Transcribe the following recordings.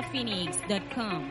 ninjaphoenix.com.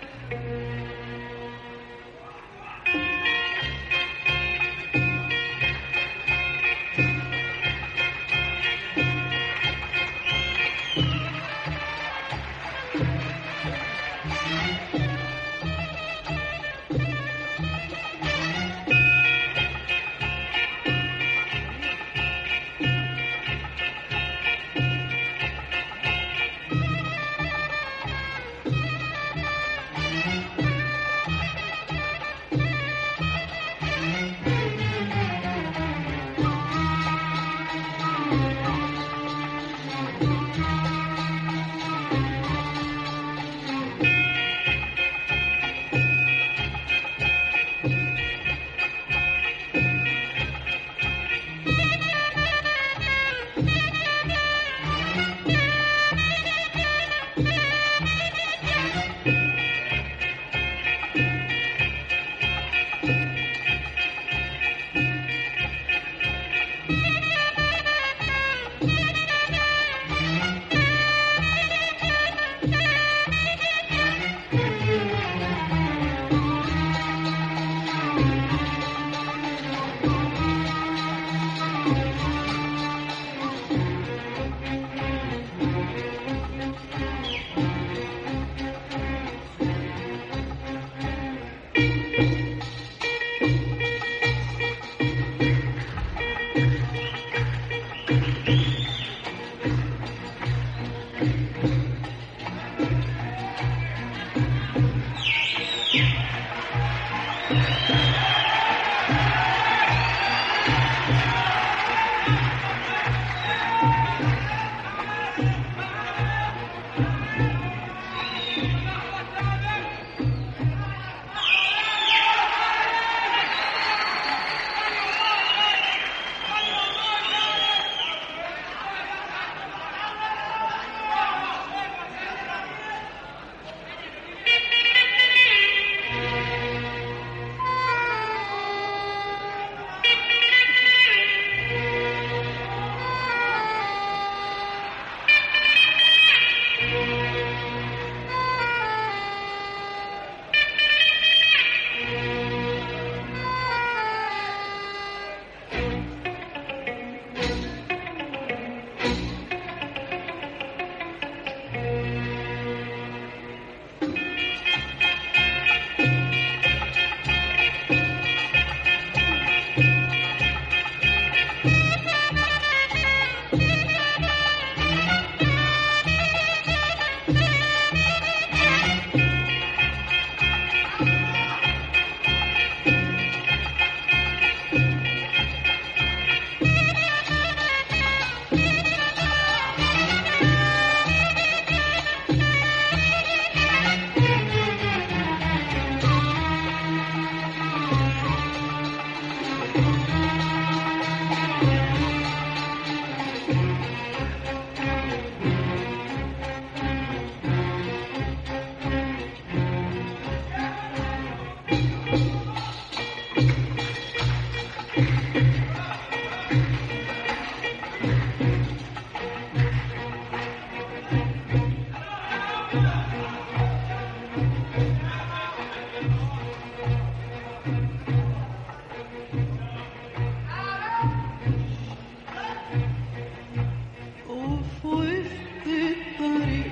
وفي وسط الطريق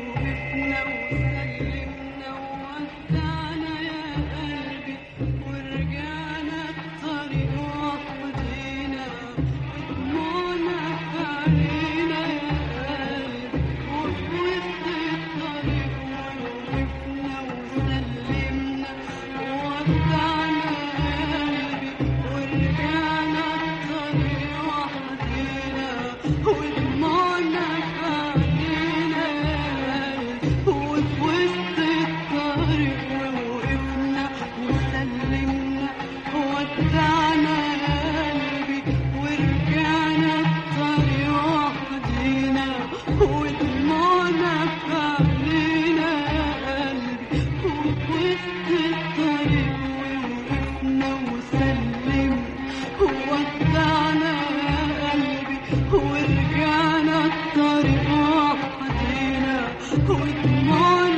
ووقفنا وسلمنا وودعنا يا قلبي ورجعنا الطريق وحدينا ودموعنا في عينينا يا قلبي وفي وسط الطريق ووقفنا وسلمنا وودعنا يا قلبي ورجعنا الطريق وحدينا ودموعنا في عينينا وفي وسط الطريق ووقفنا وسلمنا ودعنا قلبي ورجعنا الطريق وحدينا ودموعنا في عينينا قلبي وفي وسط الطريق ووقفنا وسلمنا ودعنا قلبي ورجعنا الطريق وحدينا ودموعنا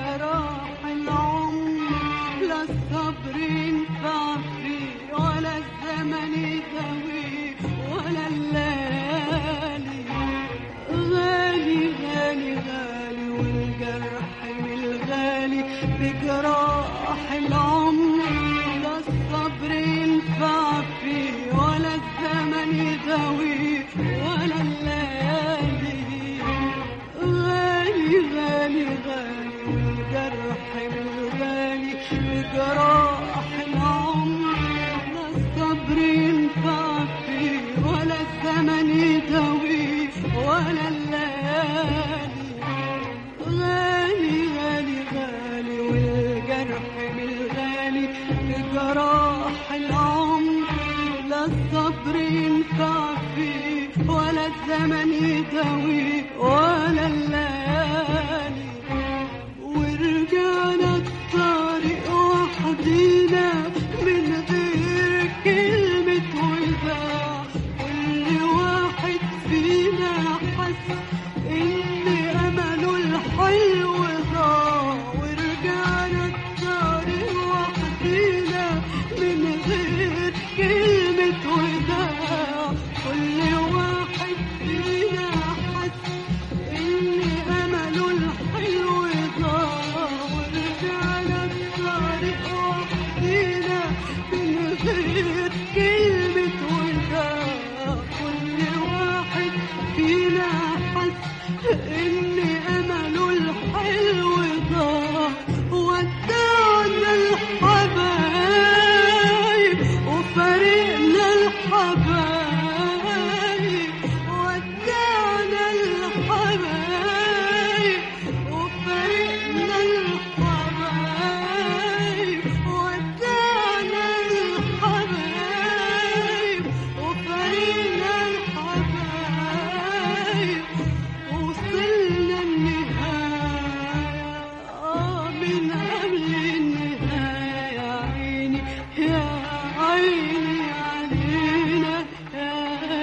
جراح العمر لا الصبر ينفع فيه ولا الزمن يداويه ولا الليالي غالي غالي غالي والجرح من الغالي بجراح العمر لا الصبر ينفع فيه ولا الزمن يداويه ولا الليالي غالي غالي غالي والجرح من الغالي بجراح العمر لا الصبر ينفع فيه ولا الزمن يداويه ولا الليالي غالي غالي غالي والجرح من الغالي بجراح العمر لا الصبر ينفع فيه ولا الزمن يداويه ولا الليالي ورجعنا الطريق وحدينا من غير كلمة وداع كل واحد فينا حس إن أمله الحلو ضاع ورجعنا الطريق وحدينا من غير كلمة وداع كل واحد فينا حس إن أمله الحلو ضاع ورجعنا الطريق وحدينا من غير كلمة وداع كل واحد فينا حس إن أمله الحلو ضاع ودعنا الحبايب وفرقنا الحبايب ودعنا الحبايب وفرقنا الحبايب ودعنا الحبايب وفرقنا الحبايب وصلنا النهاية آه من قبل النهاية يا عيني يا عيني علينا يا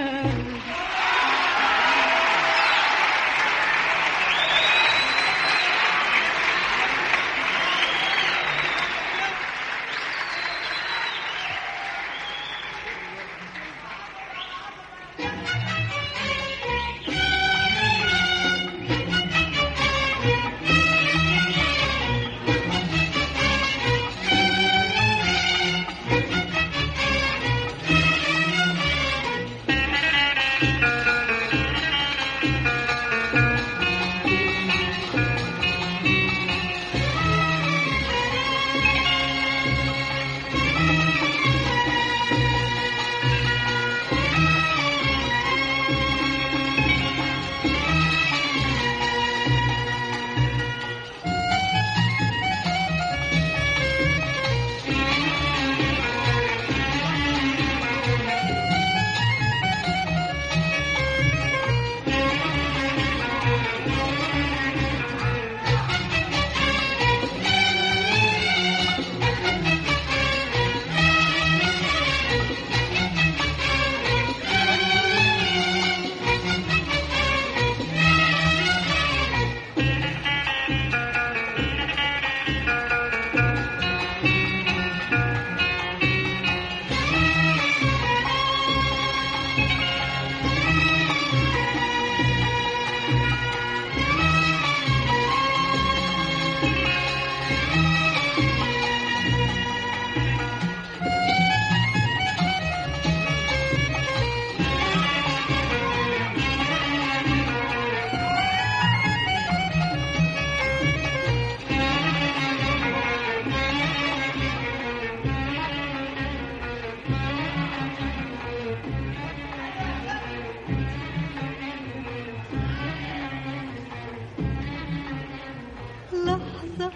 لحظة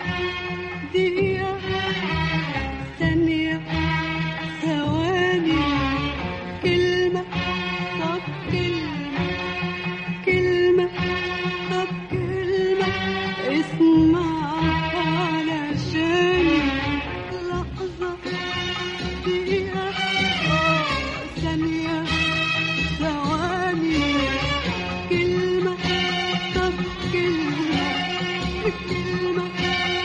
دقيقة ثانية ثواني كلمة طب كلمة كلمة طب كلمة اسمع علشاني لحظة دقيقة آه، ثانية ثواني كلمة طب كلمة كلمة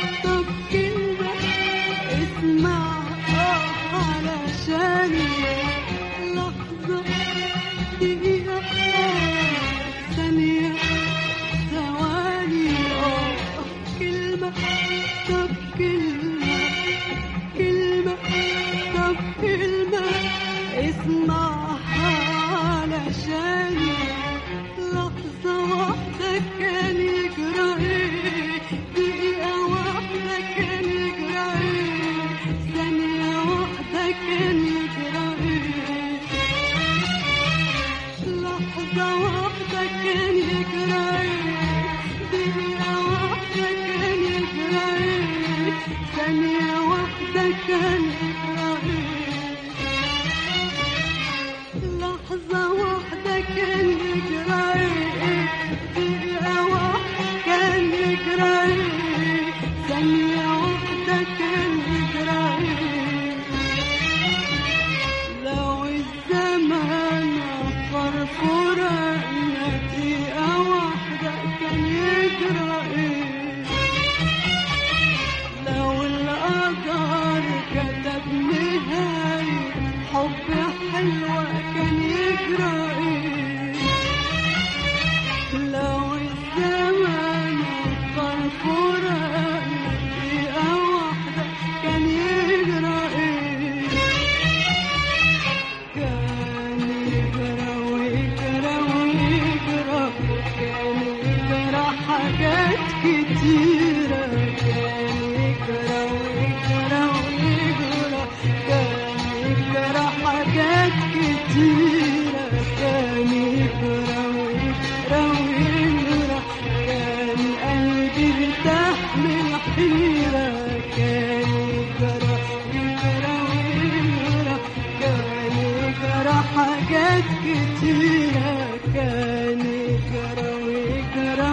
ويرى كان جرى يجرى ويرى كان جرى حاجات كتيرة كان جرى ويجرى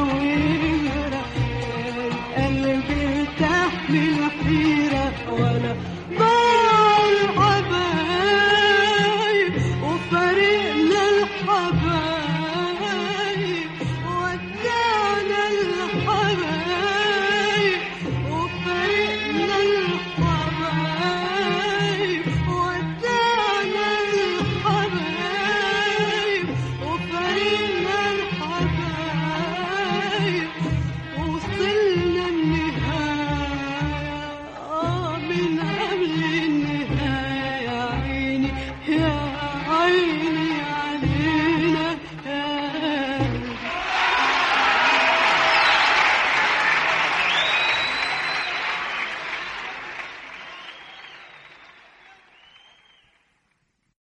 ويرى كان قلبي تحمل حيرة وأنا